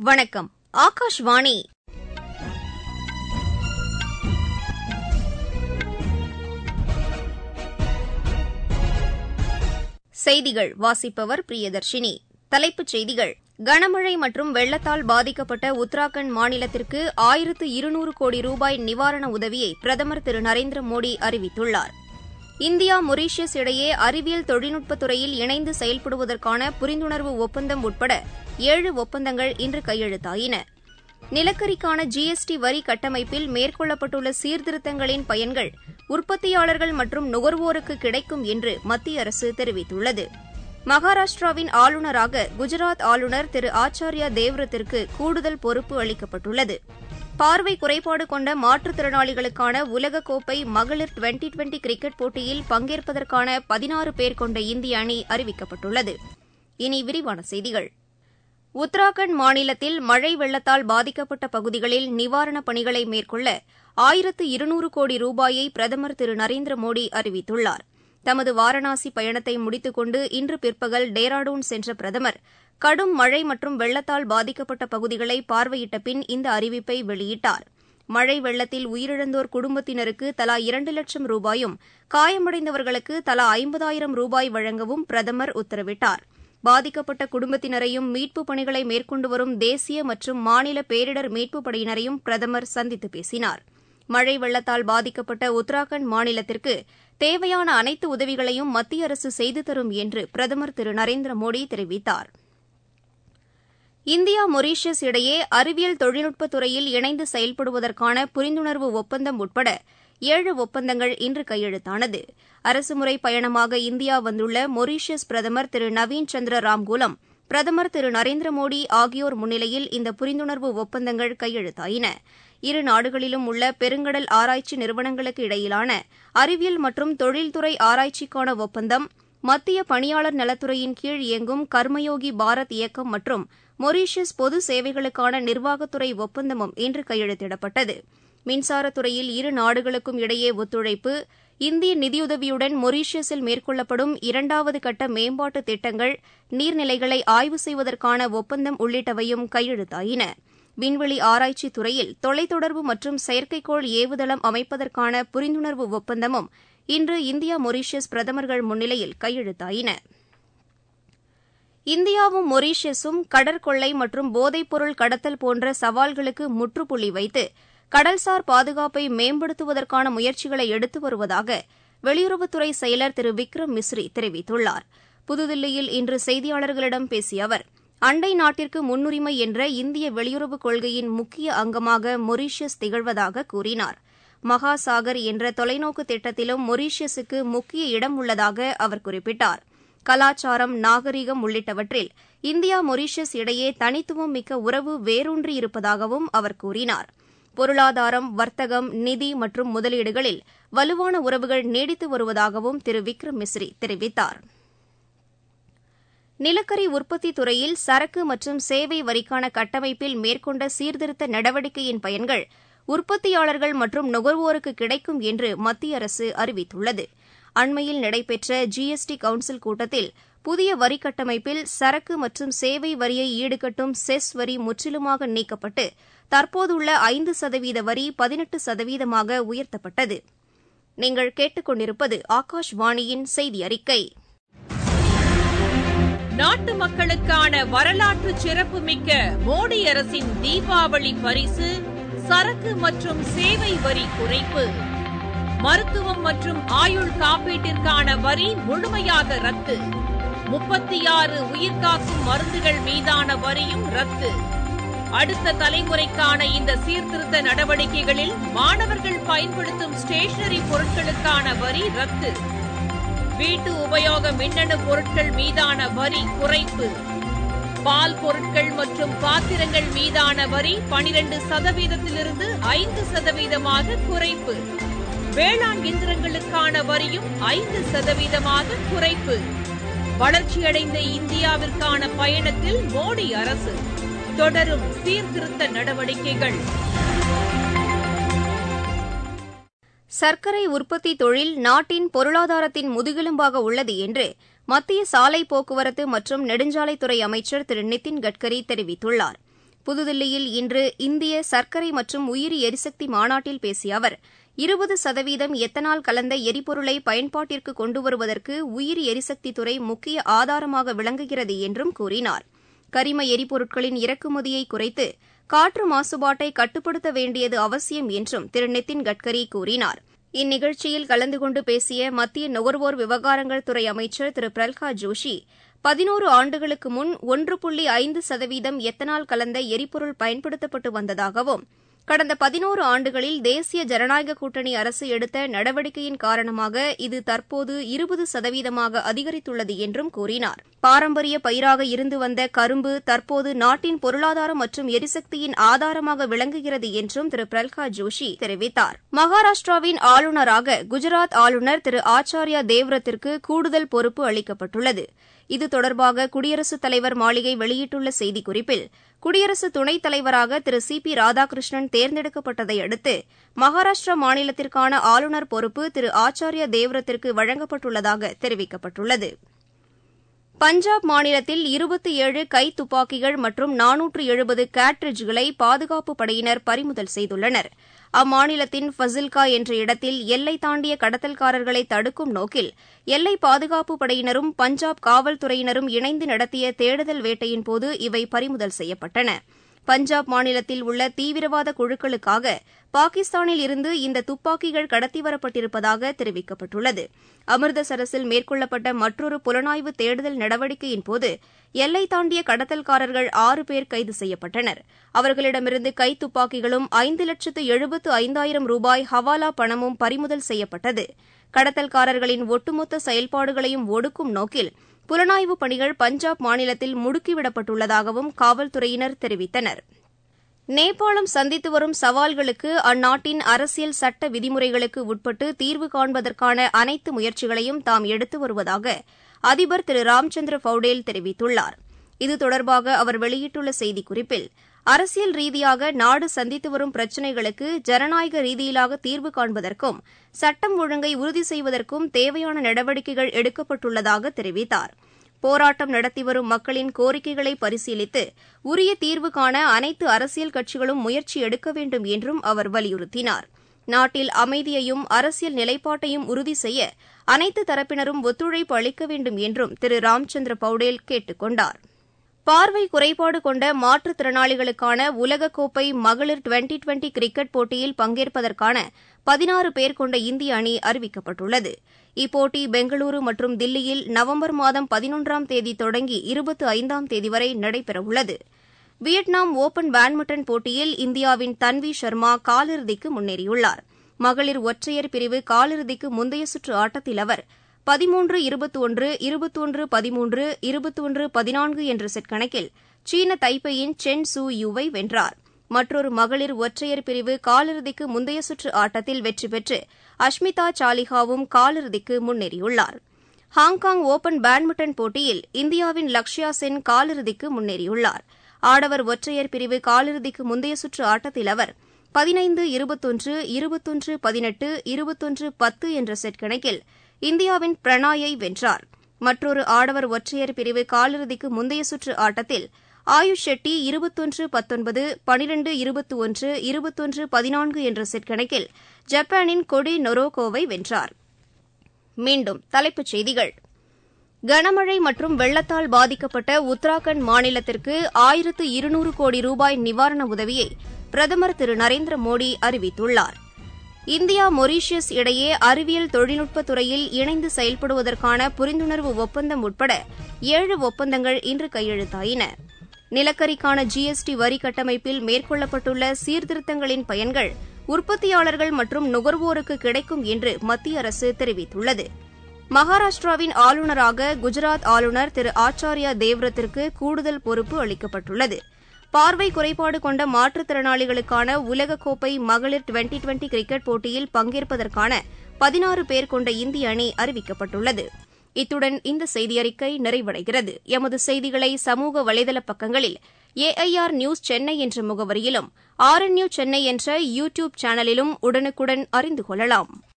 வணக்கம் ஆகாஷ்வாணி செய்திகள் வாசிப்பவர் பிரியதர்ஷினி தலைப்புச் செய்திகள் கனமழை மற்றும் வெள்ளத்தால் பாதிக்கப்பட்ட உத்தராகண்ட் மாநிலத்திற்கு ஆயிரத்து இருநூறு கோடி ரூபாய் நிவாரண உதவியை பிரதமர் திரு நரேந்திர மோடி அறிவித்துள்ளார் இந்தியா மொரீஷியஸ் இடையே அறிவியல் தொழில்நுட்பத் துறையில் இணைந்து செயல்படுவதற்கான புரிந்துணர்வு ஒப்பந்தம் உட்பட ஏழு ஒப்பந்தங்கள் இன்று கையெழுத்தாயின நிலக்கரிக்கான ஜிஎஸ்டி வரி கட்டமைப்பில் மேற்கொள்ளப்பட்டுள்ள சீர்திருத்தங்களின் பயன்கள் உற்பத்தியாளர்கள் மற்றும் நுகர்வோருக்கு கிடைக்கும் என்று மத்திய அரசு தெரிவித்துள்ளது மகாராஷ்டிராவின் ஆளுநராக குஜராத் ஆளுநர் திரு ஆச்சார்யா தேவ்ரத்திற்கு கூடுதல் பொறுப்பு அளிக்கப்பட்டுள்ளது பார்வை குறைபாடு கொண்ட மாற்றுத்திறனாளிகளுக்கான உலகக்கோப்பை மகளிர் டுவெண்டி டுவெண்டி கிரிக்கெட் போட்டியில் பங்கேற்பதற்கான பதினாறு பேர் கொண்ட இந்திய அணி அறிவிக்கப்பட்டுள்ளது இனி விரிவான செய்திகள் உத்தராகண்ட் மாநிலத்தில் மழை வெள்ளத்தால் பாதிக்கப்பட்ட பகுதிகளில் நிவாரணப் பணிகளை மேற்கொள்ள ஆயிரத்து இருநூறு கோடி ரூபாயை பிரதமர் திரு நரேந்திர மோடி அறிவித்துள்ளார் தமது வாரணாசி பயணத்தை முடித்துக் கொண்டு இன்று பிற்பகல் டேராடூன் சென்ற பிரதமர் கடும் மழை மற்றும் வெள்ளத்தால் பாதிக்கப்பட்ட பகுதிகளை பார்வையிட்ட பின் இந்த அறிவிப்பை வெளியிட்டார் மழை வெள்ளத்தில் உயிரிழந்தோர் குடும்பத்தினருக்கு தலா இரண்டு லட்சம் ரூபாயும் காயமடைந்தவர்களுக்கு தலா ஐம்பதாயிரம் ரூபாய் வழங்கவும் பிரதமர் உத்தரவிட்டார் பாதிக்கப்பட்ட குடும்பத்தினரையும் மீட்புப் பணிகளை மேற்கொண்டு வரும் தேசிய மற்றும் மாநில பேரிடர் மீட்புப் படையினரையும் பிரதமர் சந்தித்து பேசினார் மழை வெள்ளத்தால் பாதிக்கப்பட்ட உத்தராகண்ட் மாநிலத்திற்கு தேவையான அனைத்து உதவிகளையும் மத்திய அரசு செய்து தரும் என்று பிரதமர் திரு நரேந்திர மோடி தெரிவித்தார் இந்தியா மொரீஷியஸ் இடையே அறிவியல் தொழில்நுட்பத் துறையில் இணைந்து செயல்படுவதற்கான புரிந்துணர்வு ஒப்பந்தம் உட்பட ஏழு ஒப்பந்தங்கள் இன்று கையெழுத்தானது அரசுமுறை பயணமாக இந்தியா வந்துள்ள மொரீஷியஸ் பிரதமர் திரு நவீன் சந்திர ராம்கூலம் பிரதமர் திரு நரேந்திர மோடி ஆகியோர் முன்னிலையில் இந்த புரிந்துணர்வு ஒப்பந்தங்கள் கையெழுத்தாயின இரு நாடுகளிலும் உள்ள பெருங்கடல் ஆராய்ச்சி நிறுவனங்களுக்கு இடையிலான அறிவியல் மற்றும் தொழில்துறை ஆராய்ச்சிக்கான ஒப்பந்தம் மத்திய பணியாளர் நலத்துறையின் கீழ் இயங்கும் கர்மயோகி பாரத் இயக்கம் மற்றும் மொரீஷியஸ் பொது சேவைகளுக்கான நிர்வாகத்துறை ஒப்பந்தமும் இன்று கையெழுத்திடப்பட்டது மின்சாரத்துறையில் இரு நாடுகளுக்கும் இடையே ஒத்துழைப்பு இந்திய நிதியுதவியுடன் மொரீஷியஸில் மேற்கொள்ளப்படும் இரண்டாவது கட்ட மேம்பாட்டு திட்டங்கள் நீர்நிலைகளை ஆய்வு செய்வதற்கான ஒப்பந்தம் உள்ளிட்டவையும் கையெழுத்தாயின விண்வெளி ஆராய்ச்சி துறையில் தொலைத்தொடர்பு மற்றும் செயற்கைக்கோள் ஏவுதளம் அமைப்பதற்கான புரிந்துணர்வு ஒப்பந்தமும் இன்று இந்தியா மொரீஷியஸ் பிரதமர்கள் முன்னிலையில் கையெழுத்தாயின இந்தியாவும் மொரீஷியஸும் கடற்கொள்ளை மற்றும் போதைப்பொருள் கடத்தல் போன்ற சவால்களுக்கு முற்றுப்புள்ளி வைத்து கடல்சார் பாதுகாப்பை மேம்படுத்துவதற்கான முயற்சிகளை எடுத்து வருவதாக வெளியுறவுத்துறை செயலர் திரு விக்ரம் மிஸ்ரி தெரிவித்துள்ளார் புதுதில்லியில் இன்று செய்தியாளர்களிடம் பேசிய அவர் அண்டை நாட்டிற்கு முன்னுரிமை என்ற இந்திய வெளியுறவுக் கொள்கையின் முக்கிய அங்கமாக மொரீஷியஸ் திகழ்வதாக கூறினார் மகாசாகர் என்ற தொலைநோக்கு திட்டத்திலும் மொரீஷியஸுக்கு முக்கிய இடம் உள்ளதாக அவர் குறிப்பிட்டார் கலாச்சாரம் நாகரிகம் உள்ளிட்டவற்றில் இந்தியா மொரீஷியஸ் இடையே தனித்துவம் மிக்க உறவு வேரூன்றியிருப்பதாகவும் அவர் கூறினார் பொருளாதாரம் வர்த்தகம் நிதி மற்றும் முதலீடுகளில் வலுவான உறவுகள் நீடித்து வருவதாகவும் திரு விக்ரம் மிஸ்ரி தெரிவித்தார் நிலக்கரி உற்பத்தி துறையில் சரக்கு மற்றும் சேவை வரிக்கான கட்டமைப்பில் மேற்கொண்ட சீர்திருத்த நடவடிக்கையின் பயன்கள் உற்பத்தியாளர்கள் மற்றும் நுகர்வோருக்கு கிடைக்கும் என்று மத்திய அரசு அறிவித்துள்ளது அண்மையில் நடைபெற்ற ஜிஎஸ்டி கவுன்சில் கூட்டத்தில் புதிய வரி கட்டமைப்பில் சரக்கு மற்றும் சேவை வரியை ஈடுகட்டும் செஸ் வரி முற்றிலுமாக நீக்கப்பட்டு தற்போதுள்ள ஐந்து சதவீத வரி பதினெட்டு சதவீதமாக உயர்த்தப்பட்டது நீங்கள் கேட்டுக்கொண்டிருப்பது ஆகாஷ்வாணியின் செய்தி அறிக்கை நாட்டு மக்களுக்கான வரலாற்று சிறப்புமிக்க மோடி அரசின் தீபாவளி பரிசு சரக்கு மற்றும் சேவை வரி குறைப்பு மருத்துவம் மற்றும் ஆயுள் காப்பீட்டிற்கான வரி முழுமையாக ரத்து முப்பத்தி ஆறு உயிர்காக்கும் மருந்துகள் மீதான வரியும் ரத்து அடுத்த தலைமுறைக்கான இந்த சீர்திருத்த நடவடிக்கைகளில் மாணவர்கள் பயன்படுத்தும் ஸ்டேஷனரி பொருட்களுக்கான வரி ரத்து வீட்டு உபயோக மின்னணு பொருட்கள் மீதான வரி குறைப்பு பால் பொருட்கள் மற்றும் பாத்திரங்கள் மீதான வரி பனிரெண்டு சதவீதத்திலிருந்து ஐந்து சதவீதமாக குறைப்பு வேளாண் இயந்திரங்களுக்கான வரியும் ஐந்து சதவீதமாக குறைப்பு வளர்ச்சியடைந்த இந்தியாவிற்கான பயணத்தில் மோடி அரசு தொடரும் சீர்திருத்த நடவடிக்கைகள் சர்க்கரை உற்பத்தி தொழில் நாட்டின் பொருளாதாரத்தின் முதுகெலும்பாக உள்ளது என்று மத்திய சாலை போக்குவரத்து மற்றும் நெடுஞ்சாலைத்துறை அமைச்சர் திரு நிதின் கட்கரி தெரிவித்துள்ளார் புதுதில்லியில் இன்று இந்திய சர்க்கரை மற்றும் உயிரி எரிசக்தி மாநாட்டில் பேசிய அவர் இருபது சதவீதம் எத்தனால் கலந்த எரிபொருளை பயன்பாட்டிற்கு கொண்டு வருவதற்கு உயிரி எரிசக்தித் துறை முக்கிய ஆதாரமாக விளங்குகிறது என்றும் கூறினார் கரிம எரிபொருட்களின் இறக்குமதியை குறைத்து காற்று மாசுபாட்டை கட்டுப்படுத்த வேண்டியது அவசியம் என்றும் திரு நிதின் கட்கரி கூறினார் இந்நிகழ்ச்சியில் கலந்து கொண்டு பேசிய மத்திய நுகர்வோர் விவகாரங்கள் துறை அமைச்சர் திரு பிரல்ஹாத் ஜோஷி பதினோரு ஆண்டுகளுக்கு முன் ஒன்று புள்ளி ஐந்து சதவீதம் எத்தனால் கலந்த எரிபொருள் பயன்படுத்தப்பட்டு வந்ததாகவும் கடந்த பதினோரு ஆண்டுகளில் தேசிய ஜனநாயக கூட்டணி அரசு எடுத்த நடவடிக்கையின் காரணமாக இது தற்போது இருபது சதவீதமாக அதிகரித்துள்ளது என்றும் கூறினார் பாரம்பரிய பயிராக இருந்து வந்த கரும்பு தற்போது நாட்டின் பொருளாதாரம் மற்றும் எரிசக்தியின் ஆதாரமாக விளங்குகிறது என்றும் திரு பிரல்ஹாத் ஜோஷி தெரிவித்தார் மகாராஷ்டிராவின் ஆளுநராக குஜராத் ஆளுநர் திரு ஆச்சாரியா தேவ்ரத்திற்கு கூடுதல் பொறுப்பு அளிக்கப்பட்டுள்ளது இது தொடர்பாக குடியரசுத் தலைவர் மாளிகை வெளியிட்டுள்ள செய்திக்குறிப்பில் குடியரசு துணைத் தலைவராக திரு சி பி ராதாகிருஷ்ணன் தேர்ந்தெடுக்கப்பட்டதை அடுத்து மகாராஷ்டிரா மாநிலத்திற்கான ஆளுநர் பொறுப்பு திரு ஆச்சாரியா தேவ்ரத்திற்கு வழங்கப்பட்டுள்ளதாக தெரிவிக்கப்பட்டுள்ளது பஞ்சாப் மாநிலத்தில் இருபத்தி ஏழு கைத்துப்பாக்கிகள் மற்றும் நானூற்று எழுபது கேட்ரிட்ஜ்களை பாதுகாப்புப் படையினர் பறிமுதல் செய்துள்ளனர் அம்மாநிலத்தின் ஃபசில்கா என்ற இடத்தில் எல்லை தாண்டிய கடத்தல்காரர்களை தடுக்கும் நோக்கில் எல்லை பாதுகாப்புப் படையினரும் பஞ்சாப் காவல்துறையினரும் இணைந்து நடத்திய தேடுதல் வேட்டையின்போது இவை பறிமுதல் செய்யப்பட்டன பஞ்சாப் மாநிலத்தில் உள்ள தீவிரவாத குழுக்களுக்காக பாகிஸ்தானில் இருந்து இந்த துப்பாக்கிகள் கடத்தி வரப்பட்டிருப்பதாக தெரிவிக்கப்பட்டுள்ளது அமிர்தசரஸில் மேற்கொள்ளப்பட்ட மற்றொரு புலனாய்வு தேடுதல் நடவடிக்கையின்போது எல்லை தாண்டிய கடத்தல்காரர்கள் ஆறு பேர் கைது செய்யப்பட்டனர் அவர்களிடமிருந்து கைத்துப்பாக்கிகளும் ஐந்து லட்சத்து எழுபத்து ஐந்தாயிரம் ரூபாய் ஹவாலா பணமும் பறிமுதல் செய்யப்பட்டது கடத்தல்காரர்களின் ஒட்டுமொத்த செயல்பாடுகளையும் ஒடுக்கும் நோக்கில் புலனாய்வுப் பணிகள் பஞ்சாப் மாநிலத்தில் முடுக்கிவிடப்பட்டுள்ளதாகவும் காவல்துறையினர் தெரிவித்தனர் நேபாளம் சந்தித்து வரும் சவால்களுக்கு அந்நாட்டின் அரசியல் சட்ட விதிமுறைகளுக்கு உட்பட்டு தீர்வு காண்பதற்கான அனைத்து முயற்சிகளையும் தாம் எடுத்து வருவதாக அதிபர் திரு ராம்சந்திர பவுடேல் தெரிவித்துள்ளார் இது தொடர்பாக அவர் வெளியிட்டுள்ள செய்திக்குறிப்பில் அரசியல் ரீதியாக நாடு சந்தித்து வரும் பிரச்சினைகளுக்கு ஜனநாயக ரீதியிலாக தீர்வு காண்பதற்கும் சட்டம் ஒழுங்கை உறுதி செய்வதற்கும் தேவையான நடவடிக்கைகள் எடுக்கப்பட்டுள்ளதாக தெரிவித்தார் போராட்டம் நடத்தி வரும் மக்களின் கோரிக்கைகளை பரிசீலித்து உரிய தீர்வு காண அனைத்து அரசியல் கட்சிகளும் முயற்சி எடுக்க வேண்டும் என்றும் அவர் வலியுறுத்தினார் நாட்டில் அமைதியையும் அரசியல் நிலைப்பாட்டையும் உறுதி செய்ய அனைத்து தரப்பினரும் ஒத்துழைப்பு அளிக்க வேண்டும் என்றும் திரு ராம்சந்திர பவுடேல் கேட்டுக் கொண்டார் பார்வை குறைபாடு கொண்ட மாற்றுத்திறனாளிகளுக்கான உலகக்கோப்பை மகளிர் டுவெண்டி டுவெண்டி கிரிக்கெட் போட்டியில் பங்கேற்பதற்கான பதினாறு பேர் கொண்ட இந்திய அணி அறிவிக்கப்பட்டுள்ளது இப்போட்டி பெங்களூரு மற்றும் தில்லியில் நவம்பர் மாதம் பதினொன்றாம் தேதி தொடங்கி இருபத்தி ஐந்தாம் தேதி வரை நடைபெறவுள்ளது வியட்நாம் ஒபன் பேட்மிண்டன் போட்டியில் இந்தியாவின் தன்வி சர்மா காலிறுதிக்கு முன்னேறியுள்ளார் மகளிர் ஒற்றையர் பிரிவு காலிறுதிக்கு முந்தைய சுற்று ஆட்டத்தில் அவர் பதிமூன்று இருபத்தி ஒன்று இருபத்தி ஒன்று பதிமூன்று இருபத்தி ஒன்று பதினான்கு என்ற செட் கணக்கில் சீன தைப்பேயின் சென் சூ யூவை வென்றார் மற்றொரு மகளிர் ஒற்றையர் பிரிவு காலிறுதிக்கு முந்தைய சுற்று ஆட்டத்தில் வெற்றி பெற்று அஷ்மிதா சாலிஹாவும் காலிறுதிக்கு முன்னேறியுள்ளார் ஹாங்காங் ஒபன் பேட்மிண்டன் போட்டியில் இந்தியாவின் லக்ஷயா சென் காலிறுதிக்கு முன்னேறியுள்ளார் ஆடவர் ஒற்றையர் பிரிவு காலிறுதிக்கு முந்தைய சுற்று ஆட்டத்தில் அவர் பதினைந்து இருபத்தொன்று இருபத்தொன்று பதினெட்டு இருபத்தொன்று பத்து என்ற செட் கணக்கில் இந்தியாவின் பிரணாயை வென்றார் மற்றொரு ஆடவர் ஒற்றையர் பிரிவு காலிறுதிக்கு முந்தைய சுற்று ஆட்டத்தில் ஆயுஷ் ஷெட்டி இருபத்தொன்று பத்தொன்பது பனிரெண்டு இருபத்தி ஒன்று இருபத்தொன்று பதினான்கு என்ற செட் கணக்கில் ஜப்பானின் கொடி நொரோகோவை வென்றார் மீண்டும் தலைப்புச் செய்திகள் கனமழை மற்றும் வெள்ளத்தால் பாதிக்கப்பட்ட உத்தராகண்ட் மாநிலத்திற்கு ஆயிரத்து இருநூறு கோடி ரூபாய் நிவாரண உதவியை பிரதமர் திரு நரேந்திர மோடி அறிவித்துள்ளார் இந்தியா மொரீஷியஸ் இடையே அறிவியல் தொழில்நுட்பத் துறையில் இணைந்து செயல்படுவதற்கான புரிந்துணர்வு ஒப்பந்தம் உட்பட ஏழு ஒப்பந்தங்கள் இன்று கையெழுத்தாயின நிலக்கரிக்கான ஜிஎஸ்டி வரி கட்டமைப்பில் மேற்கொள்ளப்பட்டுள்ள சீர்திருத்தங்களின் பயன்கள் உற்பத்தியாளர்கள் மற்றும் நுகர்வோருக்கு கிடைக்கும் என்று மத்திய அரசு தெரிவித்துள்ளது மகாராஷ்டிராவின் ஆளுநராக குஜராத் ஆளுநர் திரு ஆச்சாரியா தேவ்ரத்திற்கு கூடுதல் பொறுப்பு அளிக்கப்பட்டுள்ளது பார்வை குறைபாடு கொண்ட மாற்றுத்திறனாளிகளுக்கான உலகக்கோப்பை மகளிர் டுவெண்டி டுவெண்டி கிரிக்கெட் போட்டியில் பங்கேற்பதற்கான பதினாறு பேர் கொண்ட இந்திய அணி அறிவிக்கப்பட்டுள்ளது இத்துடன் இந்த செய்தியறிக்கை நிறைவடைகிறது எமது செய்திகளை சமூக வலைதள பக்கங்களில் ஏஐஆர் நியூஸ் சென்னை என்ற முகவரியிலும் ஆர்என்யூ சென்னை என்ற யூ டியூப் சேனலிலும் உடனுக்குடன் அறிந்து கொள்ளலாம்